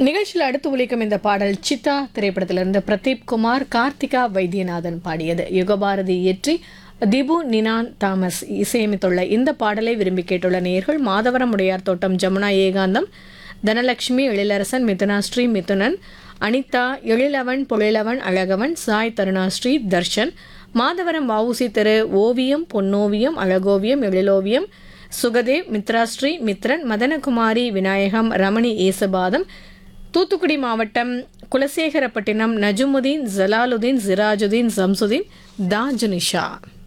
நிகழ்ச்சியில் அடுத்து ஒலிக்கும் இந்த பாடல் சித்தா திரைப்படத்திலிருந்து பிரதீப் குமார் கார்த்திகா வைத்தியநாதன் பாடியது யுகபாரதி இயற்றி திபு நினான் தாமஸ் இசையமைத்துள்ள இந்த பாடலை விரும்பி கேட்டுள்ள நேயர்கள் மாதவரம் உடையார் தோட்டம் ஜமுனா ஏகாந்தம் தனலட்சுமி எழிலரசன் மிதுனாஸ்ரீ மிதுனன் அனிதா எழிலவன் பொழிலவன் அழகவன் சாய் தருணாஸ்ரீ தர்ஷன் மாதவரம் வவுசி திரு ஓவியம் பொன்னோவியம் அழகோவியம் எழிலோவியம் சுகதேவ் மித்ராஸ்ரீ மித்ரன் மதனகுமாரி விநாயகம் ரமணி ஏசபாதம் தூத்துக்குடி மாவட்டம் குலசேகரப்பட்டினம் நஜுமுதீன் ஜலாலுதீன் சிராஜுதீன் சம்சுதீன் தாஜுனிஷா